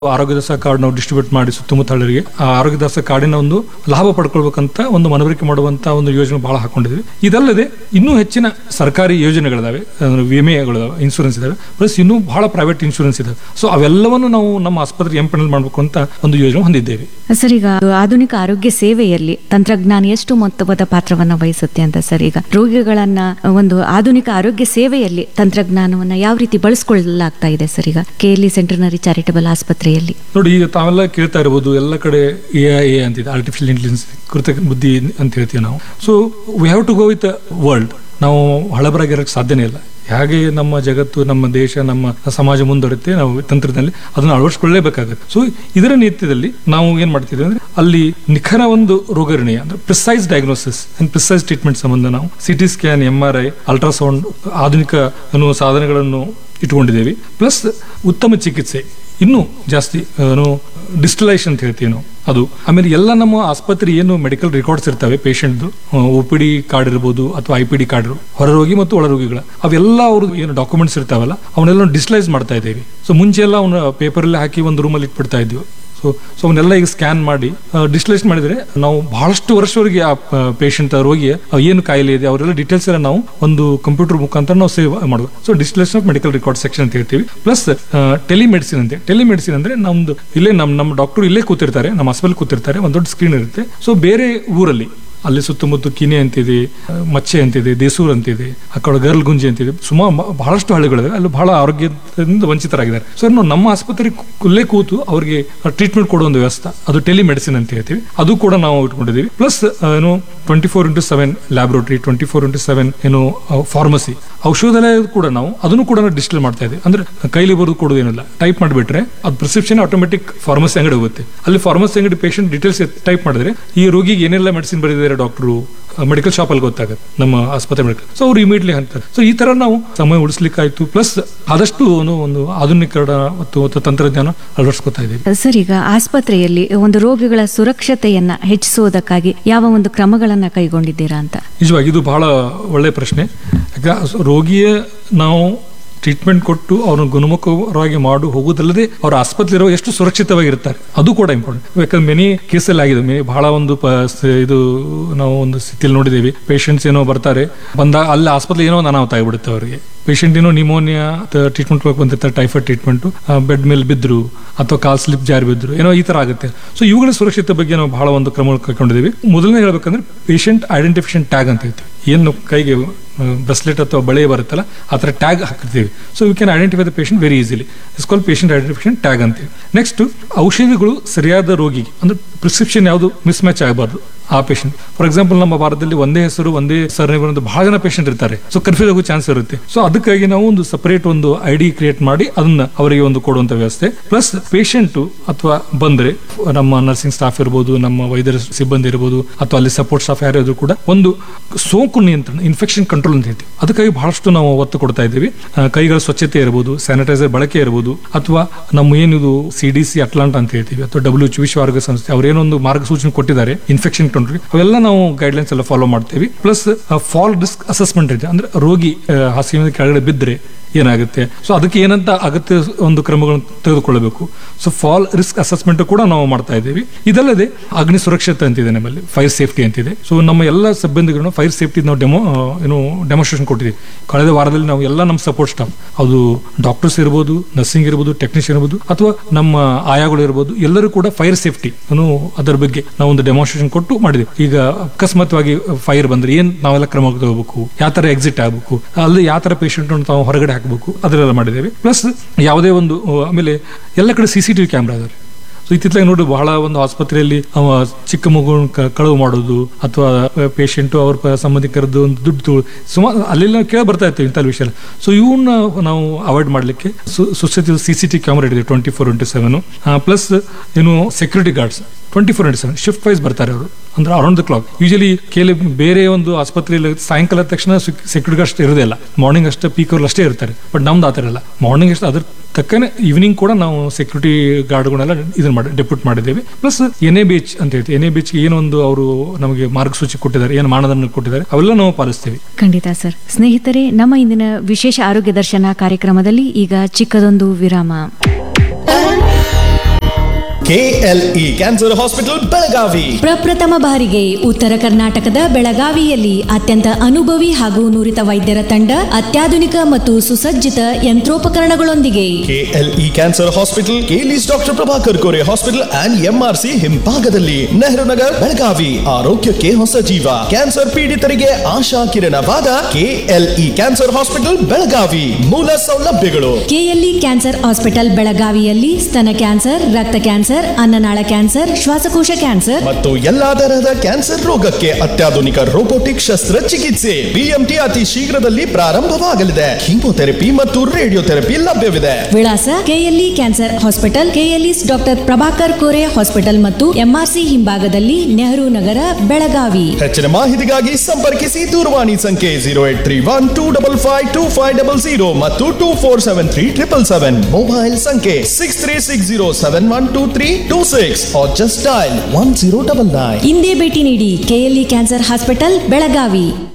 ಆರೋಗ್ಯ ದಾಸ ಕಾರ್ಡ್ ನಾವು ಡಿಸ್ಟ್ರಿಬ್ಯೂಟ್ ಮಾಡಿ ಸುತ್ತಮುತ್ತ ಹಳ್ಳಿಗೆ ಆ ಆರೋಗ್ಯ ದಾಸ ಕಾರ್ಡಿನ ಒಂದು ಲಾಭ ಪಡ್ಕೊಳ್ಬೇಕಂತ ಒಂದು ಮನವರಿಕೆ ಮಾಡುವಂತ ಒಂದು ಯೋಜನೆ ಬಹಳ ಹಾಕೊಂಡಿದ್ವಿ ಇದಲ್ಲದೆ ಇನ್ನೂ ಹೆಚ್ಚಿನ ಸರ್ಕಾರಿ ಯೋಜನೆಗಳಿದಾವೆ ಅಂದ್ರೆ ವಿಮೆಗಳಿದಾವೆ ಇನ್ಶೂರೆನ್ಸ್ ಇದಾವೆ ಪ್ಲಸ್ ಇನ್ನೂ ಬಹಳ ಪ್ರೈವೇಟ್ ಇನ್ಶೂರೆನ್ಸ್ ಇದಾವೆ ಸೊ ಅವೆಲ್ಲವನ್ನು ನಾವು ನಮ್ಮ ಆಸ್ಪತ್ರೆಗೆ ಎಂಪನಲ್ ಮಾಡಬೇಕು ಅಂತ ಒಂದು ಯೋಜನೆ ಹೊಂದಿದ್ದೇವೆ ಸರ್ ಈಗ ಆಧುನಿಕ ಆರೋಗ್ಯ ಸೇವೆಯಲ್ಲಿ ತಂತ್ರಜ್ಞಾನ ಎಷ್ಟು ಮೊತ್ತವಾದ ಪಾತ್ರವನ್ನ ವಹಿಸುತ್ತೆ ಅಂತ ಸರ್ ಈಗ ರೋಗಿಗಳನ್ನ ಒಂದು ಆಧುನಿಕ ಆರೋಗ್ಯ ಸೇವೆಯಲ್ಲಿ ತಂತ್ರಜ್ಞಾನವನ್ನ ಯಾವ ರೀತಿ ಬಳಸ್ಕೊಳ್ಳಲಾಗ್ತಾ ಇದೆ ಸರ್ ಈಗ ಕೆಎಲ್ಇ ಸೆಂಟರ್ನರಿ ಚಾರಿಟಬಲ್ ಆಸ್ಪತ್ರೆಯಲ್ಲಿ ನೋಡಿ ಈಗ ತಾವೆಲ್ಲ ಕೇಳ್ತಾ ಇರಬಹುದು ಎಲ್ಲ ಕಡೆ ಎ ಐ ಅಂತಿದೆ ಆರ್ಟಿಫಿಷಿಯಲ್ ಇಂಟೆಲಿಜೆನ್ಸ್ ಕೃತಕ ಬುದ್ಧಿ ಅಂತ ಹೇಳ್ತೀವಿ ನಾವು so we have to go with world ನಾವು ಹಳಬರಾಗಿರೋಕ್ಕೆ ಸಾಧ್ಯನೇ ಇಲ್ಲ ಹೇಗೆ ನಮ್ಮ ಜಗತ್ತು ನಮ್ಮ ದೇಶ ನಮ್ಮ ಸಮಾಜ ಮುಂದುವರುತ್ತೆ ನಾವು ತಂತ್ರದಲ್ಲಿ ಅದನ್ನು ಅಳವಡಿಸ್ಕೊಳ್ಳೇಬೇಕಾಗುತ್ತೆ ಸೊ ಇದರ ನಿತ್ಯದಲ್ಲಿ ನಾವು ಏನ್ ಮಾಡ್ತಿದ್ವಿ ಅಂದ್ರೆ ಅಲ್ಲಿ ನಿಖರ ಒಂದು ರೋಗ ನಿರ್ಣಯ ಅಂದ್ರೆ precise diagnosis and precise treatment ಸಂಬಂಧ ನಾವು CT scan M R I ultrasound ಆಧುನಿಕ ಅನ್ನುವ ಸಾಧನಗಳನ್ನು ಇಟ್ಕೊಂಡಿದ್ದೇವೆ ಪ್ಲಸ್ ಉತ್ತಮ ಚಿಕಿತ್ಸೆ ಇನ್ನೂ ಜಾಸ್ತಿ ಏನು ಡಿಸ್ಟಲೈಷನ್ ಅಂತ ಹೇಳ್ತೀವಿ ನಾವು ಅದು ಆಮೇಲೆ ಎಲ್ಲ ನಮ್ಮ ಆಸ್ಪತ್ರೆ ಏನು ಮೆಡಿಕಲ್ ರೆಕಾರ್ಡ್ಸ್ ಇರ್ತವೆ ಪೇಷಂಟ್ದು ಒ ಪಿ ಡಿ ಕಾರ್ಡ್ ಇರ್ಬೋದು ಅಥವಾ ಐ ಪಿ ಡಿ ಕಾರ್ಡ್ ಹೊರರೋಗಿ ಮತ್ತು ಒಳರೋಗಿಗಳ ಅವೆಲ್ಲ ಅವರು ಏನು ಡಾಕ್ಯುಮೆಂಟ್ಸ್ ಇರ್ತಾವಲ್ಲ ಅವನ್ನೆಲ್ಲ ಡಿಸ್ಲೈಸ್ ಮಾಡ್ತಾ ಇದ್ದೀವಿ ಸೊ ಮುಂಚೆ ಎಲ್ಲ ಅವನ್ನ ಪೇಪರಲ್ಲಿ ಹಾಕಿ ಒಂದು ರೂಮಲ್ಲಿ ಇಟ್ಬಿಡ್ತಾ ಇದ್ವಿ ಸೊ ಸೊ ಅವನ್ನೆಲ್ಲ ಈಗ ಸ್ಕ್ಯಾನ್ ಮಾಡಿ ಡಿಸ್ಲೈಸ್ ಮಾಡಿದ್ರೆ ನಾವು ಬಹಳಷ್ಟು ವರ್ಷವರೆಗೆ ಆ ಪೇಷಂಟ್ ರೋಗಿ ಏನು ಕಾಯಿಲೆ ಇದೆ ಅವರೆಲ್ಲ ಡೀಟೇಲ್ಸ್ ಎಲ್ಲ ನಾವು ಒಂದು ಕಂಪ್ಯೂಟರ್ ಮುಖಾಂತರ ನಾವು ಸೇವ್ ಮಾಡೋದು ಸೊ ಡಿಸ್ಲೇಷನ್ ಆಫ್ ಮೆಡಿಕಲ್ ರೆಕಾರ್ಡ್ ಸೆಕ್ಷನ್ ಅಂತ ಹೇಳ್ತೀವಿ ಪ್ಲಸ್ ಟೆಲಿಮೆಡಿಸಿನ್ ಅಂತೆ ಟೆಲಿಮೆಡಿಸಿನ್ ಅಂದ್ರೆ ನಮ್ದು ಇಲ್ಲೇ ನಮ್ಮ ನಮ್ಮ ಡಾಕ್ಟರ್ ಇಲ್ಲೇ ಕೂತಿರ್ತಾರೆ ನಮ್ಮ ಹಾಸ್ಪಿಟಲ್ ಕೂತಿರ್ತಾರೆ ಒಂದು ದೊಡ್ಡ ಸ್ಕ್ರೀನ್ ಇರುತ್ತೆ ಸೊ ಬೇರೆ ಊರಲ್ಲಿ ಅಲ್ಲಿ ಸುತ್ತಮುತ್ತ ಕಿನೆ ಅಂತಿದೆ ಆ, ಮಚ್ಚೆ ಅಂತಿದೆ ದೇಸೂರ್ ಅಂತಿದೆ ಆ ಕಡೆ ಗರ್ಲ್ ಗುಂಜಿ ಅಂತಿದೆ ಸುಮಾರು ಬ- ಬಹಳಷ್ಟು ಹಳ್ಳಿಗಳಿವೆ ಅಲ್ಲಿ ಬಹಳ ಆರೋಗ್ಯದಿಂದ ವಂಚಿತರಾಗಿದ್ದಾರೆ ಸೊ ನಾವು ನಮ್ಮ ಆಸ್ಪತ್ರೆ ಕುಲ್ಲೇ ಕೂತು ಅವರಿಗೆ ಟ್ರೀಟ್ಮೆಂಟ್ ಕೊಡೋ ಒಂದು ವ್ಯವಸ್ಥೆ ಅದು ಟೆಲಿಮೆಡಿಸಿನ್ ಅಂತ ಹೇಳ್ತೀವಿ ಅದು ಕೂಡ ನಾವು ಇಟ್ಕೊಂಡಿದ್ದೀವಿ ಪ್ಲಸ್ ಏನು twenty four into seven laboratory twenty four into seven ಏನು ಫಾರ್ಮಸಿ ಔಷಧಾಲಯ ಕೂಡ ನಾವು ಅದನ್ನು ಕೂಡ ಡಿಸ್ಪ್ಲೇ ಮಾಡ್ತಾ ಇದ್ದೀವಿ ಅಂದ್ರೆ ಕೈಲಿ ಬರೆದು ಕೊಡೋದೇನಿಲ್ಲ ಟೈಪ್ ಮಾಡಿಬಿಟ್ರೆ ಅದು ಪ್ರಿಸ್ಕ್ರಿಪ್ಷನ್ ಆಟೋಮೆಟಿಕ್ ಫಾರ್ಮಸಿ ಅಂಗಡಿ ಹೋಗುತ್ತೆ ಅಲ್ಲಿ ಫಾರ್ಮಸಿ ಅಂಗಡಿ ಪೇಷಂಟ್ ಡೀಟೇಲ್ಸ್ ಟೈಪ್ ಮಾಡಿದ್ರೆ ಈ ರೋಗಿಗೆ ಏನೆಲ್ಲ ಮೆಡಿಸಿನ್ ಬರೆದಿದ್ದಾರೆ ಡಾಕ್ಟರು ಮೆಡಿಕಲ್ ಶಾಪ್ ಅಲ್ಲಿ ಗೊತ್ತಾಗುತ್ತೆ ನಮ್ಮ ಆಸ್ಪತ್ರೆ ಮೆಡಿಕಲ್ ಸೊ ಅವ್ರು ಇಮಿಡಿಯಟ್ಲಿ ಅಂತಾರೆ ಸೊ ಈ ತರ ನಾವು ಸಮಯ ಉಳಿಸ್ಲಿಕ್ಕಾಯ್ತು ಪ್ಲಸ್ ಆದಷ್ಟು ಒಂದು ಒಂದು ಆಧುನೀಕರಣ ಮತ್ತು ಮತ್ತು ತಂತ್ರಜ್ಞಾನ ಅಳವಡಿಸ್ಕೊತಾ ಇದ್ದೀವಿ ಸರ್ ಈಗ ಆಸ್ಪತ್ರೆಯಲ್ಲಿ ಒಂದು ರೋಗಿಗಳ ಸುರಕ್ಷತೆಯನ್ನ ಹೆಚ್ಚಿಸುವುದಕ್ಕಾಗಿ ಯಾವ ಒಂದು ಕ್ರಮಗಳನ್ನ ಕೈಗೊಂಡಿದ್ದೀರಾ ಅಂತ ನಿಜವಾಗಿ ಇದು ಬಹಳ ಒಳ್ಳೆ ಪ್ರಶ್ನೆ ಯಾಕೆ ರೋಗಿಯ ನಾವು ಟ್ರೀಟ್ಮೆಂಟ್ ಕೊಟ್ಟು ಅವ್ರನ್ನ ಗುಣಮುಖವಾಗಿ ಮಾಡು ಹೋಗುವುದಲ್ಲದೆ ಅವ್ರ ಆಸ್ಪತ್ರೆ ಇರೋ ಎಷ್ಟು ಸುರಕ್ಷಿತವಾಗಿರ್ತಾರೆ ಅದು ಕೂಡ ಇಂಪಾರ್ಟೆಂಟ್ ಯಾಕಂದ್ರೆ ಮೆನಿ ಕೇಸಲ್ಲಿ ಆಗಿದೆ ಮೆನಿ ಬಹಳ ಒಂದು ಪ- ಸ- ಇದು ನಾವು ಒಂದು ಸ್ಥಿತಿಯಲ್ಲಿ ನೋಡಿದ್ದೀವಿ ಪೇಷಂಟ್ಸ್ ಏನೋ ಬರ್ತಾರೆ ಬಂದಾಗ ಅಲ್ಲಿ ಆಸ್ಪತ್ರೆ ಏನೋ ಒಂದು ಅನಾಹುತ ಆಗಿಬಿಡುತ್ತೆ ಅವರಿಗೆ ಪೇಷಂಟ್ ಏನೋ ನಿಮೋನಿಯಾ ಟ್ರೀಟ್ಮೆಂಟ್ ಬಂದಿರ್ತಾರೆ ಟೈಫಾಯ್ಡ್ ಟ್ರೀಟ್ಮೆಂಟ್ ಬೆಡ್ ಮೇಲೆ ಬಿದ್ರು ಅಥವಾ ಕಾಲ್ ಸ್ಲಿಪ್ ಜಾರಿ ಬಿದ್ರು ಏನೋ ಈ ತರ ಆಗುತ್ತೆ ಸೊ ಇವುಗಳ ಸುರಕ್ಷತೆ ಬಗ್ಗೆ ನಾವು ಬಹಳ ಒಂದು ಕ್ರಮ ಕೈಗೊಂಡಿದ್ದೀವಿ ಮೊದಲನೇ ಹೇಳ್ಬೇಕಂದ್ರೆ ಪೇಷಂಟ್ ಐಡೆಂಟಿಫಿಕೇಶನ್ ಟ್ಯಾಗ್ ಅಂತ ಹೇಳ್ತೀವಿ ಏನು ಕೈಗೆ ಬ್ರೆಸ್ಲೆಟ್ ಅಥವಾ ಬಳೆ ಬರುತ್ತಲ್ಲ ಆ ಥರ ಟ್ಯಾಗ್ ಹಾಕಿರ್ತೀವಿ so you can identify the patient very easily is call patient identification tag ಅಂತೀವಿ ನೆಕ್ಸ್ಟ್ ಔಷಧಿಗಳು ಸರಿಯಾದ ರೋಗಿಗೆ ಅಂದ್ರೆ ಪ್ರಿಸ್ಕ್ರಿಪ್ಷನ್ ಯಾವುದು ಮಿಸ್ ಮ್ಯಾಚ್ ಆಗಬಾರ್ದು ಆ ಪೇಷಂಟ್ ಫಾರ್ ಎಕ್ಸಾಂಪಲ್ ನಮ್ಮ ಭಾರತದಲ್ಲಿ ಒಂದೇ ಹೆಸರು ಒಂದೇ ಸರ್ನೇ ಬರೋದು ಬಹಳ ಜನ ಪೇಷಂಟ್ ಇರ್ತಾರೆ ಸೊ ಕನ್ಫ್ಯೂಸ್ ಆಗೋ ಚಾನ್ಸ್ ಇರುತ್ತೆ ಸೊ ಅದಕ್ಕಾಗಿ ನಾವು ಒಂದು ಸಪರೇಟ್ ಒಂದು ಐ ಡಿ ಕ್ರಿಯೇಟ್ ಮಾಡಿ ಅದನ್ನ ಅವರಿಗೆ ಒಂದು ಕೊಡುವಂತ ವ್ಯವಸ್ಥೆ ಪ್ಲಸ್ ಪೇಷಂಟ್ ಅಥವಾ ಬಂದ್ರೆ ನಮ್ಮ ನರ್ಸಿಂಗ್ ಸ್ಟಾಫ್ ಇರ್ಬೋದು ನಮ್ಮ ವೈದ್ಯರ ಸಿಬ್ಬಂದಿ ಇರ್ಬೋದು ಅಥವಾ ಅಲ್ಲಿ ಸಪೋರ್ಟ್ ಸ್ಟಾಫ್ ಯಾರಾದ್ರೂ ಕೂಡ ಒಂದು ಸೋಂಕು ನಿಯಂತ್ರಣ ಇನ್ಫೆಕ್ಷನ್ ಕಂಟ್ರೋಲ್ ಅಂತ ಹೇಳ್ತೀವಿ ಅದಕ್ಕಾಗಿ ಬಹಳಷ್ಟು ನಾವು ಒತ್ತು ಕೊಡ್ತಾ ಇದ್ದೀವಿ ಆ, ಕೈಗಳ ಸ್ವಚ್ಛತೆ ಇರಬಹುದು ಸ್ಯಾನಿಟೈಸರ್ ಬಳಕೆ ಇರಬಹುದು ಅಥವಾ ನಮ್ಮ ಏನಿದು ಸಿ ಡಿ ಸಿ ಅಟ್ಲಾಂಟ್ ಅಂತ ಹೇಳ್ತೀವಿ ಅಥವಾ ಡಬ್ಲ್ಯೂ ಎಚ್ ವಿಶ್ವ ಆರೋಗ್ಯ ಸಂಸ್ಥೆ ಅವರೇನೊಂದು ಮಾರ್ಗಸೂಚನೆ ಕೊಟ್ಟಿದ್ದಾರೆ ಇನ್ಫೆಕ್ಷನ್ ಕಂಟ್ರೋಲ್ ಅವೆಲ್ಲ ನಾವು ಗೈಡ್ಲೈನ್ಸ್ ಎಲ್ಲ ಫಾಲೋ ಮಾಡ್ತೀವಿ ಪ್ಲಸ್ ಫಾಲ್ ರಿಸ್ಕ್ ಅಸೆಸ್ಮೆಂಟ್ ಇದೆ ಅಂದ್ರೆ ರೋಗಿ ಆ, ಹಾಸಿಗೆ ಮೇಲೆ ಕೆಳಗಡೆ ಬಿದ್ದರೆ ಏನಾಗುತ್ತೆ ಸೊ ಅದಕ್ಕೆ ಏನಂತ ಅಗತ್ಯ ಒಂದು ಕ್ರಮಗಳನ್ನು ತೆಗೆದುಕೊಳ್ಳಬೇಕು ಸೊ ಫಾಲ್ ರಿಸ್ಕ್ ಅಸೆಸ್ಮೆಂಟ್ ಕೂಡ ನಾವು ಮಾಡ್ತಾ ಇದ್ದೀವಿ ಇದಲ್ಲದೆ ಅಗ್ನಿ ಸುರಕ್ಷತೆ ಅಂತಿದೆ ನಮ್ಮಲ್ಲಿ ಫೈರ್ ಸೇಫ್ಟಿ ಅಂತಿದೆ ಸೊ ನಮ್ಮ ಎಲ್ಲ ಸಿಬ್ಬಂದಿಗಳನ್ನು ಫೈರ್ ಸೇಫ್ಟಿ ನಾವು ಡೆಮೋ ಏನು ಡೆಮೋಸ್ಟ್ರೇಷನ್ ಕೊಟ್ಟಿದ್ದೀವಿ ಕಳೆದ ವಾರದಲ್ಲಿ ನಾವು ಎಲ್ಲ ನಮ್ಮ ಸಪೋರ್ಟ್ ಸ್ಟಾಫ್ ಅದು ಡಾಕ್ಟರ್ಸ್ ಇರ್ಬೋದು ನರ್ಸಿಂಗ್ ಇರ್ಬೋದು ಟೆಕ್ನಿಷಿಯನ್ ಇರ್ಬೋದು ಅಥವಾ ನಮ್ಮ ಆಯಾಗಳು ಇರ್ಬೋದು ಎಲ್ಲರೂ ಕೂಡ ಫೈರ್ ಸೇಫ್ಟಿ ಅನ್ನು ಅದರ ಬಗ್ಗೆ ನಾವು ಒಂದು ಡೆಮೋಸ್ಟ್ರೇಷನ್ ಕೊಟ್ಟು ಮಾಡಿದ್ವಿ ಈಗ ಅಕಸ್ಮಾತ್ವಾಗಿ ಫೈರ್ ಬಂದ್ರೆ ಏನ್ ನಾವೆಲ್ಲ ಕ್ರಮ ತಗೋಬೇಕು ಯಾವ ತರ ಎಕ್ಸಿಟ್ ಆಗಬೇಕು ಅಲ್ಲಿ ಯಾವ ತರ ಪೇಷಂಟ್ ನಾವು ಹೊರಗಡೆ ಹಾಕಬೇಕು ಅದನ್ನೆಲ್ಲ ಮಾಡಿದ್ದೇವೆ ಪ್ಲಸ್ ಯಾವುದೇ ಒಂದು ಆ, ಆಮೇಲೆ ಎಲ್ಲ ಕಡೆ ಸಿ ಸಿ ಟಿವಿ ಕ್ಯಾಮ್ರಾ ಇದಾವೆ ಸೊ ಇತ್ತಿತ್ತಲಾಗಿ ನೋಡಿ ಬಹಳ ಒಂದು ಆಸ್ಪತ್ರೆಯಲ್ಲಿ ಅವ ಚಿಕ್ಕ ಮಗು ಕಳವು ಮಾಡೋದು ಅಥವಾ ಪೇಷಂಟ್ ಅವ್ರ ಪ- ಸಂಬಂಧಿಕರದ್ದು ಒಂದು ದುಡ್ಡು ತುಳು ಸುಮಾರು ಅಲ್ಲೆಲ್ಲ ಕೇಳಿ ಬರ್ತಾ ಇರ್ತೀವಿ ಇಂಥ ವಿಷಯ ಎಲ್ಲ. ಸೊ ಇವನ್ನ ನಾವು ಅವಾಯ್ಡ್ ಮಾಡಲಿಕ್ಕೆ ಸುಸ್ಥಿತ ಸಿ ಸಿ ಟಿ ಕ್ಯಾಮ್ರಾ ಇಟ್ಟಿದೆ twenty four into seven plus ಏನು security guards twenty four into seven shift wise ಬರ್ತಾರೆ ಅವರು ಅಂದ್ರೆ ಅರೌಂಡ್ ದ ಕ್ಲಾಕ್ ಯೂಶಲಿ ಕೇಳಿ ಬೇರೆ ಒಂದು ಆಸ್ಪತ್ರೆಯಲ್ಲಿ ಸಾಯಂಕಾಲ ತಕ್ಷಣ ಸೆಕ್ಯೂರಿಟಿ ಅಷ್ಟು ಇರೋದೇ ಇಲ್ಲ ಮಾರ್ನಿಂಗ್ ಅಷ್ಟೇ ಪೀಕ್ ಅವ್ರು ಅಷ್ಟೇ ಇರ್ತಾರೆ ಬಟ್ ನಮ್ದು ಆ ಥರ ಇಲ್ಲ ಮಾರ್ನಿಂಗ್ ಅಷ್ಟು ಅದ್ರ ತಕ್ಕನೆ ಈವ್ನಿಂಗ್ ಕೂಡ ನಾವು ಸೆಕ್ಯೂರಿಟಿ ಗಾರ್ಡ್ಗಳನ್ನೆಲ್ಲ ಇದನ್ನ ಮಾಡಿ ಡೆಪ್ಯೂಟ್ ಮಾಡಿದ್ದೇವೆ ಪ್ಲಸ್ ಎನ್ ಎ ಬೀಚ್ ಅಂತ ಹೇಳ್ತೀವಿ ಎನ್ ಎ ಬೀಚ್ ಏನೊಂದು ಅವರು ನಮಗೆ ಮಾರ್ಗಸೂಚಿ ಕೊಟ್ಟಿದ್ದಾರೆ ಏನು ಮಾನದಂಡ ಕೊಟ್ಟಿದ್ದಾರೆ ಅವೆಲ್ಲ ನಾವು ಪಾಲಿಸ್ತೀವಿ ಖಂಡಿತ ಸರ್ ಸ್ನೇಹಿತರೆ ನಮ್ಮ ಇಂದಿನ ವಿಶೇಷ ಆರೋಗ್ಯ ದರ್ಶನ ಕಾರ್ಯಕ್ರಮದಲ್ಲಿ ಈಗ ಚಿಕ್ಕದೊಂದು ವಿರಾಮ ಕೆಎಲ್ಇ ಕ್ಯಾನ್ಸರ್ ಹಾಸ್ಪಿಟಲ್ ಬೆಳಗಾವಿ ಪ್ರಪ್ರಥಮ ಬಾರಿಗೆ ಉತ್ತರ ಕರ್ನಾಟಕದ ಬೆಳಗಾವಿಯಲ್ಲಿ ಅತ್ಯಂತ ಅನುಭವಿ ಹಾಗೂ ನುರಿತ ವೈದ್ಯರ ತಂಡ ಅತ್ಯಾಧುನಿಕ ಮತ್ತು ಸುಸಜ್ಜಿತ ಯಂತ್ರೋಪಕರಣಗಳೊಂದಿಗೆ KLE cancer hospital KLE's doctor Prabhakar Kore hospital and MRC ಹಿಂಭಾಗದಲ್ಲಿ ನೆಹರು ನಗರ್ ಬೆಳಗಾವಿ ಆರೋಗ್ಯಕ್ಕೆ ಹೊಸ ಜೀವ ಕ್ಯಾನ್ಸರ್ ಪೀಡಿತರಿಗೆ ಆಶಾ ಕಿರಣವಾದ ಕೆಎಲ್ಇ ಕ್ಯಾನ್ಸರ್ ಹಾಸ್ಪಿಟಲ್ ಬೆಳಗಾವಿ ಮೂಲ ಸೌಲಭ್ಯಗಳು ಕೆಎಲ್ಇ ಕ್ಯಾನ್ಸರ್ ಹಾಸ್ಪಿಟಲ್ ಬೆಳಗಾವಿಯಲ್ಲಿ ಸ್ತನ ಕ್ಯಾನ್ಸರ್ ರಕ್ತ ಕ್ಯಾನ್ಸರ್ ಅನ್ನನಾಳ ಕ್ಯಾನ್ಸರ್ ಶ್ವಾಸಕೋಶ ಕ್ಯಾನ್ಸರ್ ಮತ್ತು ಎಲ್ಲಾ ತರಹದ ಕ್ಯಾನ್ಸರ್ ರೋಗಕ್ಕೆ ಅತ್ಯಾಧುನಿಕ ರೋಬೋಟಿಕ್ ಶಸ್ತ್ರ ಚಿಕಿತ್ಸೆ ಬಿಎಂಟಿ ಅತಿ ಶೀಘ್ರದಲ್ಲಿ ಪ್ರಾರಂಭವಾಗಲಿದೆ ಕೀಮೋಥೆರಪಿ ಮತ್ತು ರೇಡಿಯೋಥೆರಪಿ ಲಭ್ಯವಿದೆ ವಿಳಾಸ KLE cancer hospital KLE's doctor Prabhakar Kore hospital ಮತ್ತು ಎಂಆರ್ಸಿ ಹಿಂಭಾಗದಲ್ಲಿ ನೆಹರು ನಗರ ಬೆಳಗಾವಿ ಹೆಚ್ಚಿನ ಮಾಹಿತಿಗಾಗಿ ಸಂಪರ್ಕಿಸಿ ದೂರವಾಣಿ ಸಂಖ್ಯೆ zero eight three one two double five two five double zero ಮತ್ತು two four seven three triple seven mobile ಸಂಖ್ಯೆ six three six zero seven one two three two six just dial one zero double nine ಇಂದೇ ಭೇಟಿ ನೀಡಿ KLE cancer hospital Belagavi